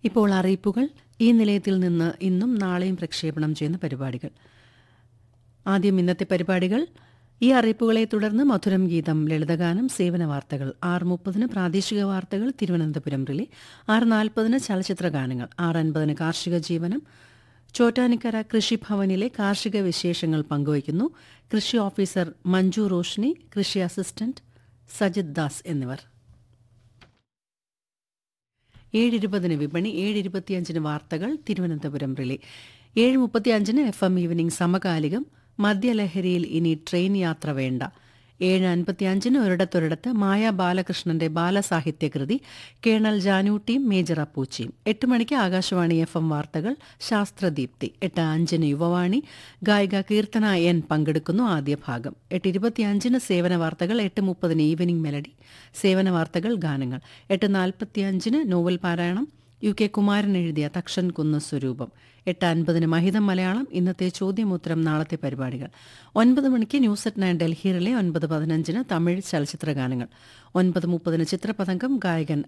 ഇപ്പോൾ അറിയിപ്പുകൾ ഈ നിലയത്തിൽ നിന്ന് ഇന്നും നാളെയും പ്രക്ഷേപണം ചെയ്യുന്ന പരിപാടികൾ ആദ്യം ഇന്നത്തെ പരിപാടികൾ ഈ അറിയിപ്പുകളെ തുടർന്ന് മധുരം ഗീതം ലളിതഗാനം സേവന വാർത്തകൾ ആറ് മുപ്പതിന് പ്രാദേശിക വാർത്തകൾ തിരുവനന്തപുരം റിലേ ആറ് നാൽപ്പതിന് ചലച്ചിത്ര ഗാനങ്ങൾ ആറ് അൻപതിന് കാർഷിക ജീവനം ചോറ്റാനിക്കര കൃഷിഭവനിലെ കാർഷിക വിശേഷങ്ങൾ പങ്കുവയ്ക്കുന്നു കൃഷി ഓഫീസർ മഞ്ജു റോഷ്നി കൃഷി അസിസ്റ്റന്റ് സജിത് ദാസ് എന്നിവർ ഏഴ് ഇരുപതിന് വിപണി ഏഴ് ഇരുപത്തിയഞ്ചിന് വാർത്തകൾ തിരുവനന്തപുരം റിലേ ഏഴ് മുപ്പത്തിയഞ്ചിന് എഫ് എം ഈവനിംഗ് സമകാലികം മദ്യലഹരിയിൽ ഇനി ട്രെയിൻ യാത്ര വേണ്ട ഏഴ് അൻപത്തിയഞ്ചിന് ഒരിടത്തൊരിടത്ത് മായ ബാലകൃഷ്ണന്റെ ബാലസാഹിത്യകൃതി കേണൽ ജാനൂട്ടിയും മേജർ അപ്പൂച്ചിയും എട്ട് മണിക്ക് ആകാശവാണി എഫ് എം വാർത്തകൾ ശാസ്ത്രദീപ്തി എട്ട് അഞ്ചിന് യുവവാണി ഗായിക കീർത്തന എൻ പങ്കെടുക്കുന്നു ആദ്യ ഭാഗം എട്ട് ഇരുപത്തിയഞ്ചിന് സേവന വാർത്തകൾ എട്ട് മുപ്പതിന് ഈവനിംഗ് മെലഡി സേവന വാർത്തകൾ ഗാനങ്ങൾ എട്ട് നാൽപ്പത്തിയഞ്ചിന് നോവൽ പാരായണം യു കെ കുമാരൻ എഴുതിയ തക്ഷൻ കുന്ന് സ്വരൂപം എട്ട് അൻപതിന് മഹിതം മലയാളം ഇന്നത്തെ ചോദ്യമുത്തരം നാളത്തെ പരിപാടികൾ ഒൻപത് മണിക്ക് ന്യൂസ് അറ്റ് നയൻ ഡൽഹിയിലെ ഒൻപത് പതിനഞ്ചിന് തമിഴ് ചലച്ചിത്ര ഗാനങ്ങൾ ഒൻപത് മുപ്പതിന് ചിത്രപതംഗം ഗായകൻ